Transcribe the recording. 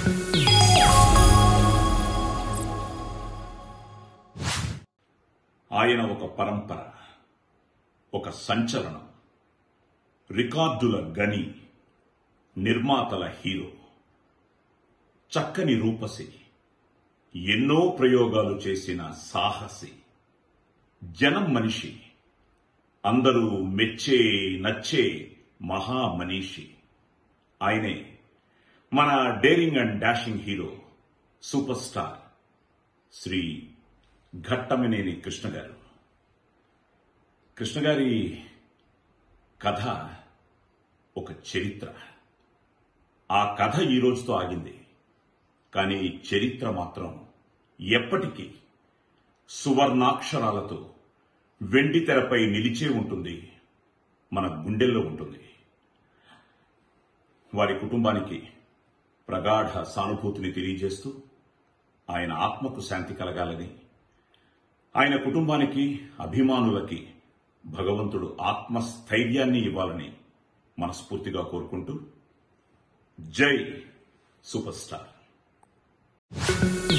ఆయన ఒక పరంపర ఒక సంచలనం రికార్డుల గని నిర్మాతల హీరో చక్కని రూపసి ఎన్నో ప్రయోగాలు చేసిన సాహసి జనం మనిషి అందరూ మెచ్చే నచ్చే మహామనీషి ఆయనే మన daring and dashing hero super star Shri Ghattamaneni Krishna garu Krishna గారి కథ ఒక చరిత్ర ఆ కథ ఈ రోజుతో ఆగింది కానీ చరిత్ర మాత్రం ఎప్పటికీ సువర్ణాక్షరాలతో వెండి తెరపై నిలిచే ఉంటుంది మన గుండెల్లో ఉంటుంది వారి కుటుంబానికి ప్రగాఢ సానుభూతిని తెలియజేస్తూ ఆయన ఆత్మకు శాంతి కలగాలని ఆయన కుటుంబానికి అభిమానులకి భగవంతుడు ఆత్మస్థైర్యాన్ని ఇవ్వాలని మనస్ఫూర్తిగా కోరుకుంటూ జై సూపర్ స్టార్